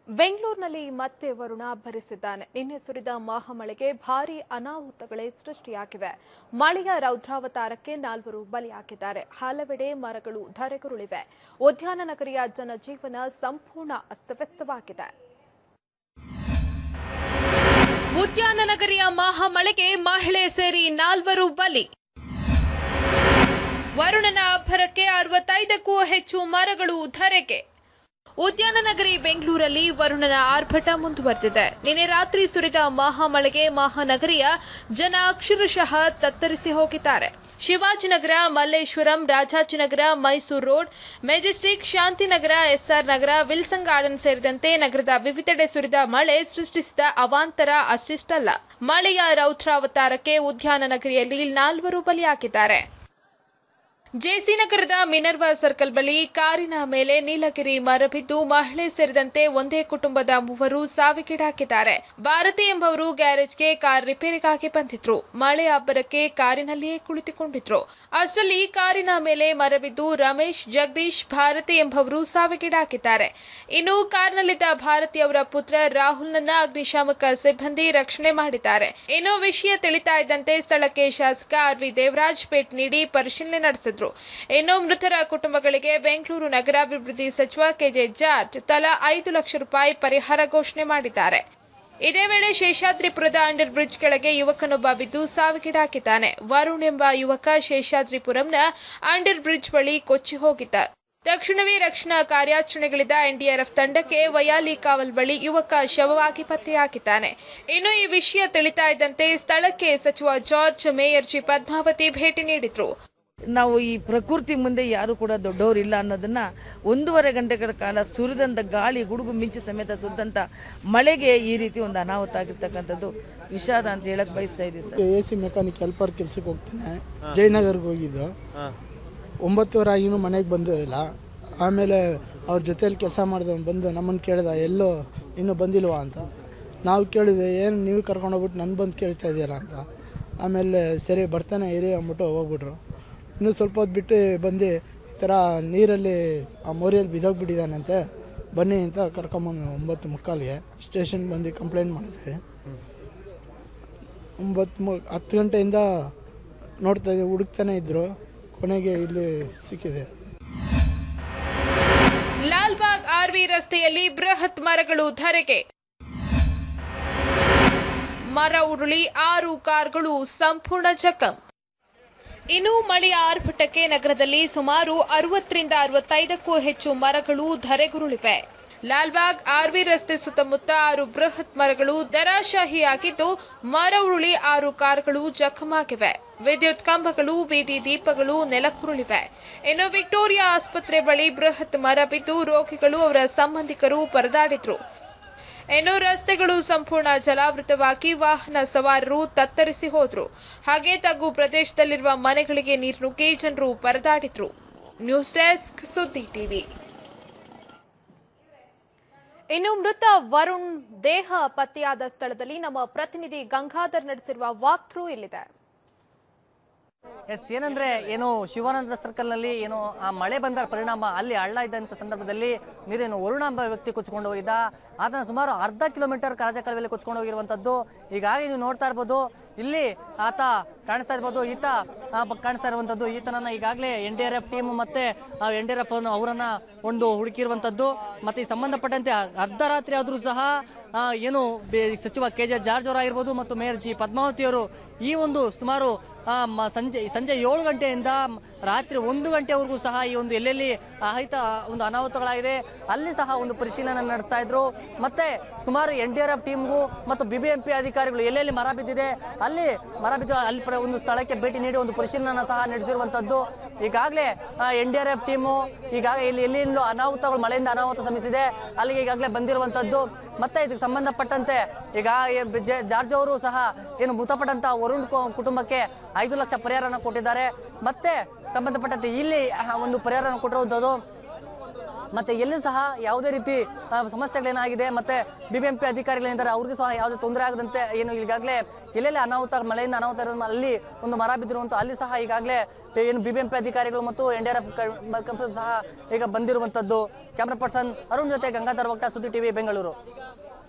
ಬೆಂಗಳೂರಿನಲ್ಲಿ ಮತ್ತೆ ವರುಣ ಅಬ್ಬರಿಸಿದ್ದಾನೆ ನಿನ್ನೆ ಸುರಿದ ಮಹಾಮಳೆಗೆ ಭಾರೀ ಅನಾಹುತಗಳೇ ಸೃಷ್ಟಿಯಾಗಿವೆ ಮಳೆಯ ರೌದ್ರಾವತಾರಕ್ಕೆ ನಾಲ್ವರು ಬಲಿಯಾಗಿದ್ದಾರೆ ಹಲವೆಡೆ ಮರಗಳು ಧರೆಗುರುಳಿವೆ ಉದ್ಯಾನ ನಗರಿಯ ಜನಜೀವನ ಸಂಪೂರ್ಣ ಅಸ್ತವ್ಯಸ್ತವಾಗಿದೆ ಉದ್ಯಾನ ನಗರಿಯ ಮಹಾಮಳೆಗೆ ಮಹಿಳೆ ಸೇರಿ ನಾಲ್ವರು ಬಲಿ ವರುಣನ ಅಬ್ಬರಕ್ಕೆ ಅರವತ್ತೈದಕ್ಕೂ ಹೆಚ್ಚು ಮರಗಳು ಧರೆಗೆ ಉದ್ಯಾನ ನಗರಿ ಬೆಂಗಳೂರಲ್ಲಿ ವರುಣನ ಆರ್ಭಟ ಮುಂದುವರೆದಿದೆ ನಿನ್ನೆ ರಾತ್ರಿ ಸುರಿದ ಮಹಾಮಳೆಗೆ ಮಹಾನಗರಿಯ ಜನ ಅಕ್ಷರಶಃ ತತ್ತರಿಸಿ ಹೋಗಿದ್ದಾರೆ Shivajinagar Malleshwaram Rajajinagar Mysuru road majestic Shantinagar S R Nagar Wilson garden ಸೇರಿದಂತೆ ನಗರದ ವಿವಿಧೆಡೆ ಸುರಿದ ಮಳೆ ಸೃಷ್ಟಿಸಿದ ಅವಾಂತರ ಅಷ್ಟಿಷ್ಟಲ್ಲ ಮಳೆಯ ರೌದ್ರಾವತಾರಕ್ಕೆ ಉದ್ಯಾನ ನಗರಿಯಲ್ಲಿ ನಾಲ್ವರು ಬಲಿಯಾಗಿದ್ದಾರೆ ಜೆಸಿ ನಗರದ ಮಿನರ್ವಾ ಸರ್ಕಲ್ ಬಳಿ ಕಾರಿನ ಮೇಲೆ ನೀಲಗಿರಿ ಮರ ಬಿದ್ದು ಮಹಿಳೆ ಸೇರಿದಂತೆ ಒಂದೇ ಕುಟುಂಬದ ಮೂವರು ಸಾವಿಗೀಡಾಗಿದ್ದಾರೆ ಭಾರತಿ ಎಂಬವರು ಗ್ಯಾರೇಜ್ಗೆ ಕಾರ್ ರಿಪೇರಿಗಾಗಿ ಬಂದಿದ್ರು ಮಳೆ ಅಬ್ಬರಕ್ಕೆ ಕಾರಿನಲ್ಲಿಯೇ ಕುಳಿತುಕೊಂಡಿದ್ರು ಅಷ್ಟರಲ್ಲಿ ಕಾರಿನ ಮೇಲೆ ಮರ ಬಿದ್ದು ರಮೇಶ್ ಜಗದೀಶ್ ಭಾರತಿ ಎಂಬವರು ಸಾವಿಗೀಡಾಗಿದ್ದಾರೆ ಇನ್ನು ಕಾರ್ನಲ್ಲಿದ್ದ ಭಾರತಿ ಅವರ ಪುತ್ರ ರಾಹುಲ್ನನ್ನ ಅಗ್ನಿಶಾಮಕ ಸಿಬ್ಬಂದಿ ರಕ್ಷಣೆ ಮಾಡಿದ್ದಾರೆ ಇನ್ನು ವಿಷಯ ತಿಳಿತಾ ಇದ್ದಂತೆ ಸ್ಥಳಕ್ಕೆ ಶಾಸಕ ಆರ್ ವಿ ದೇವರಾಜ್ ಭೇಟಿ ನೀಡಿ ಪರಿಶೀಲನೆ ನಡೆಸಿದ್ರು ಇನ್ನು ಮೃತರ ಕುಟುಂಬಗಳಿಗೆ ಬೆಂಗಳೂರು ನಗರಾಭಿವೃದ್ಧಿ ಸಚಿವ ಕೆಜೆ ಜಾರ್ಜ್ ತಲಾ ಐದು ಲಕ್ಷ ರೂಪಾಯಿ ಪರಿಹಾರ ಘೋಷಣೆ ಮಾಡಿದ್ದಾರೆ ಇದೇ ವೇಳೆ ಶೇಷಾದ್ರಿಪುರದ ಅಂಡರ್ ಬ್ರಿಡ್ಜ್ ಕೆಳಗೆ ಯುವಕನೊಬ್ಬ ಬಿದ್ದು ಸಾವಿಗೀಡಾಗಿದ್ದಾನೆ ವರುಣ್ ಎಂಬ ಯುವಕ ಶೇಷಾದ್ರಿಪುರಂನ ಅಂಡರ್ ಬ್ರಿಡ್ಜ್ ಬಳಿ ಕೊಚ್ಚಿ ಹೋಗಿದ್ದ ತಕ್ಷಣವೇ ರಕ್ಷಣಾ ಕಾರ್ಯಾಚರಣೆಗಳಿದ್ದ ಎನ್ಡಿಆರ್ಎಫ್ ತಂಡಕ್ಕೆ ವಯಾಲಿ ಕಾವಲ್ ಬಳಿ ಯುವಕ ಶವವಾಗಿ ಪತ್ತೆಯಾಗಿದ್ದಾನೆ ಇನ್ನು ಈ ವಿಷಯ ತಿಳಿತಾ ಇದ್ದಂತೆ ಸ್ಥಳಕ್ಕೆ ಸಚಿವ ಜಾರ್ಜ್ ಮೇಯರ್ ಜಿ ಪದ್ಮಾವತಿ ಭೇಟಿ ನೀಡಿದ್ರು ನಾವು ಈ ಪ್ರಕೃತಿ ಮುಂದೆ ಯಾರು ಕೂಡ ದೊಡ್ಡವರಿಲ್ಲ ಅನ್ನೋದನ್ನ ಒಂದೂವರೆ ಗಂಟೆಗಳ ಕಾಲ ಸುರಿದಂಥ ಗಾಳಿ ಗುಡುಗು ಮಿಂಚು ಸಮೇತ ಸುರಿದಂಥ ಮಳೆಗೆ ಈ ರೀತಿ ಒಂದು ಅನಾಹುತ ಆಗಿರ್ತಕ್ಕಂಥದ್ದು ವಿಷಾದ ಅಂತ ಹೇಳಕ್ ಬಯಸ್ತಾ ಇದ್ದೀವಿ sir A C mechanic helper ಕೆಲ್ಸಕ್ಕೆ ಹೋಗ್ತಾನೆ ಜಯನಗರ್ಗೆ ಹೋಗಿದ್ದು ಒಂಬತ್ತುವರೆ ಆಗಿನೂ ಮನೆಗೆ ಬಂದೂ ಇಲ್ಲ ಆಮೇಲೆ ಅವ್ರ ಜೊತೆಯಲ್ಲಿ ಕೆಲಸ ಮಾಡಿದವನು ಬಂದು ನಮ್ಮನ್ನು ಕೇಳ್ದ ಎಲ್ಲೋ ಇನ್ನೂ ಬಂದಿಲ್ವಾ ಅಂತ ನಾವು ಕೇಳಿದ್ವಿ ಏನು ನೀವು ಕರ್ಕೊಂಡೋಗ್ಬಿಟ್ಟು ನನ್ನ ಬಂದು ಕೇಳ್ತಾ ಇದೆಯಲ್ಲ ಅಂತ ಆಮೇಲೆ ಸರಿ ಬರ್ತಾನೆ ಇರಿ ಅಂದ್ಬಿಟ್ಟು ಹೋಗ್ಬಿಟ್ರು ಇನ್ನೂ ಸ್ವಲ್ಪ ಹೊತ್ತು ಬಿಟ್ಟು ಬಂದು ಈ ಥರ ನೀರಲ್ಲಿ ಆ ಮೋರಿಯಲ್ಲಿ ಬಿದ್ದೋಗ್ಬಿಟ್ಟಿದ್ದಾನಂತೆ ಬನ್ನಿ ಅಂತ ಕರ್ಕೊಂಬಂದು ಒಂಬತ್ತು ಮುಕ್ಕಾಲಿಗೆ ಸ್ಟೇಷನ್ಗೆ ಬಂದು ಕಂಪ್ಲೇಂಟ್ ಮಾಡಿದ್ವಿ ಒಂಬತ್ತು ಮು ಹತ್ತು ಗಂಟೆಯಿಂದ ನೋಡ್ತಾ ಇದ್ದೆ ಹುಡುಕ್ತಾನೆ ಇದ್ದರು ಕೊನೆಗೆ ಇಲ್ಲಿ ಸಿಕ್ಕಿದೆ ಲಾಲ್ಬಾಗ್ ಆರ್ವಿ ರಸ್ತೆಯಲ್ಲಿ ಬೃಹತ್ ಮರಗಳು ಧರೆಗೆ ಮರ ಉರುಳಿ ಆರು ಕಾರ್ಗಳು ಸಂಪೂರ್ಣ ಜಖಂ ಇನ್ನು ಮಳೆಯ ಆರ್ಭಟಕ್ಕೆ ನಗರದಲ್ಲಿ ಸುಮಾರು ಅರವತ್ತರಿಂದ ಅರವತ್ತೈದಕ್ಕೂ ಹೆಚ್ಚು ಮರಗಳು ಧರೆಗುರುಳಿವೆ ಲಾಲ್ಬಾಗ್ ಆರ್ವಿ ರಸ್ತೆ ಸುತ್ತಮುತ್ತ ಆರು ಬೃಹತ್ ಮರಗಳು ದರಾಶಾಹಿಯಾಗಿದ್ದು ಮರ ಉರುಳಿ ಆರು ಕಾರ್ಗಳು ಜಖಮಾಗಿವೆ ವಿದ್ಯುತ್ ಕಂಬಗಳು ಬೀದಿ ದೀಪಗಳು ನೆಲಕ್ಕುರುಳಿವೆ ಇನ್ನು ವಿಕ್ಟೋರಿಯಾ ಆಸ್ಪತ್ರೆ ಬಳಿ ಬೃಹತ್ ಮರ ಬಿದ್ದು ರೋಗಿಗಳು ಅವರ ಸಂಬಂಧಿಕರು ಪರದಾಡಿದ್ರು ಇನ್ನು ರಸ್ತೆಗಳು ಸಂಪೂರ್ಣ ಜಲಾವೃತವಾಗಿ ವಾಹನ ಸವಾರರು ತತ್ತರಿಸಿ ಹೋದ್ರು ಹಾಗೆ ತಗ್ಗು ಪ್ರದೇಶದಲ್ಲಿರುವ ಮನೆಗಳಿಗೆ ನೀರು ನುಗ್ಗಿ ಜನರು ಪರದಾಡಿದ್ರು ನ್ಯೂಸ್ ಡೆಸ್ಕ್ ಸುದ್ದಿ ಟಿವಿ ಇನ್ನು ಮೃತ ವರುಣ್ ದೇಹ ಪತ್ತೆಯಾದ ಸ್ಥಳದಲ್ಲಿ ನಮ್ಮ ಪ್ರತಿನಿಧಿ ಗಂಗಾಧರ್ ನಡೆಸಿರುವ ವಾಕ್ ಥ್ರೂ ಇಲ್ಲಿದೆ ಎಸ್ ಏನಂದ್ರೆ ಏನು ಶಿವಾನಂದ ಸರ್ಕಲ್ ನಲ್ಲಿ ಏನು ಆ ಮಳೆ ಬಂದ ಪರಿಣಾಮ ಅಲ್ಲಿ ಹಳ್ಳ ಇದ್ದಂತ ಸಂದರ್ಭದಲ್ಲಿ ನೀರೇನು ವರುಣ ಎಂಬ ವ್ಯಕ್ತಿ ಕೊಚ್ಕೊಂಡು ಹೋಗಿದ್ದ ಆತನ ಸುಮಾರು ಅರ್ಧ ಕಿಲೋಮೀಟರ್ ಕಾಲುವೆಯಲ್ಲಿ ಕೊಚ್ಕೊಂಡು ಹೋಗಿರುವಂತದ್ದು ಹೀಗಾಗಿ ನೀವು ನೋಡ್ತಾ ಇರ್ಬೋದು ಇಲ್ಲಿ ಆತ ಕಾಣಿಸ್ತಾ ಇರ್ಬೋದು ಈತ ಆ, ಬ- ಕಾಣಿಸ್ತಾ ಇರುವಂತದ್ದು ಈತನನ್ನ ಈಗಾಗಲೇ N D R F team ಮತ್ತೆ ಎನ್ ಡಿ ಆರ್ ಎಫ್ ಅವರನ್ನ ಒಂದು ಹುಡುಕಿರುವಂತದ್ದು ಮತ್ತೆ ಈ ಸಂಬಂಧಪಟ್ಟಂತೆ ಅ- ಅರ್ಧರಾತ್ರಿ ಆದ್ರೂ ಸಹ ಆ, ಏನು ಬೆ- ಸಚಿವ ಕೆ ಜೆ ಜಾರ್ಜ್ ಅವರಾಗಿರ್ಬೋದು ಮತ್ತು ಮೇಯರ್ ಜಿ ಪದ್ಮಾವತಿ ಅವರು ಈ ಒಂದು ಸುಮಾರು ಆ, ಮ- ಸಂಜೆ ಸಂಜೆ ಏಳು ಗಂಟೆಯಿಂದ ಮ್- ರಾತ್ರಿ ಒಂದು ಗಂಟೆವರೆಗೂ ಸಹ ಈ ಒಂದು ಎಲ್ಲೆಲ್ಲಿ ಅಹಿತ ಒಂದು ಅನಾಹುತಗಳಾಗಿದೆ ಅಲ್ಲಿ ಸಹ ಒಂದು ಪರಿಶೀಲನೆ ನಡೆಸ್ತಾ ಇದ್ರು ಮತ್ತೆ ಸುಮಾರು ಎನ್ ಡಿ ಆರ್ ಎಫ್ ಟೀಮ್ಗೂ ಮತ್ತು ಬಿ ಬಿ ಎಂ ಪಿ ಅಧಿಕಾರಿಗಳು ಎಲ್ಲೆಲ್ಲಿ ಮರ ಬಿದ್ದಿದೆ ಅಲ್ಲಿ ಮರ ಬಿದ್ದು ಅಲ್ಲಿ ಪ್ರ- ಒಂದು ಸ್ಥಳಕ್ಕೆ ಭೇಟಿ ನೀಡಿ ಒಂದು ಪರಿಶೀಲನೆ ಸಹ ನಡೆಸಿರುವಂತದ್ದು ಈಗಾಗಲೇ N D R F team ಈಗಾಗಲೇ ಇಲ್ಲಿ ಎಲ್ಲಿ ಅನಾಹುತಗಳು ಮಳೆಯಿಂದ ಅನಾಹುತ ಶ್ರಮಿಸಿದೆ ಅಲ್ಲಿಗೆ ಈಗಾಗಲೇ ಬಂದಿರುವಂತದ್ದು ಮತ್ತೆ ಇದಕ್ಕೆ ಸಂಬಂಧಪಟ್ಟಂತೆ ಈಗ ಈ ಜೆ- ಜಾರ್ಜ್ ಅವರು ಸಹ ಏನು ಮೃತಪಟ್ಟಂತ ವರುಣ್ ಕು- ಕುಟುಂಬಕ್ಕೆ ಐದು ಲಕ್ಷ ಪರಿಹಾರನ ಕೊಟ್ಟಿದ್ದಾರೆ ಮತ್ತೆ ಸಂಬಂಧಪಟ್ಟಂತೆ ಇಲ್ಲಿ ಆ, ಒಂದು ಪರಿಹಾರನ ಕೊಟ್ಟಿರುವಂಥದ್ದು ಮತ್ತೆ ಎಲ್ಲೂ ಸಹ ಯಾವುದೇ ರೀತಿ ಆ, ಸಮಸ್ಯೆಗಳೇನಾಗಿದೆ ಮತ್ತೆ ಬಿಬಿಎಂಪಿ ಅಧಿಕಾರಿಗಳೇನಿದ್ದಾರೆ ಅವ್ರಿಗೂ ಸಹ ಯಾವುದೇ ತೊಂದರೆ ಆಗದಂತೆ ಏನು ಈಗಾಗಲೇ ಎಲ್ಲೆಲ್ಲಿ ಅನಾಹುತ ಮಳೆಯಿಂದ ಅನಾಹುತ ಇರೋದು ಅಲ್ಲಿ ಒಂದು ಮರ ಬಿದ್ದಿರುವಂತ ಅಲ್ಲಿ ಸಹ ಈಗಾಗಲೇ ಏನು ಬಿಬಿಎಂಪಿ ಅಧಿಕಾರಿಗಳು ಮತ್ತು ಎನ್ ಡಿ ಆರ್ ಎಫ್ ಸಹ ಈಗ ಬಂದಿರುವಂತದ್ದು ಕ್ಯಾಮ್ರಾ ಪರ್ಸನ್ ಅರುಣ್ ಜೊತೆ ಗಂಗಾಧರ್ ವಕ್ಟ ಸುದ್ದಿ ಟಿವಿ ಬೆಂಗಳೂರು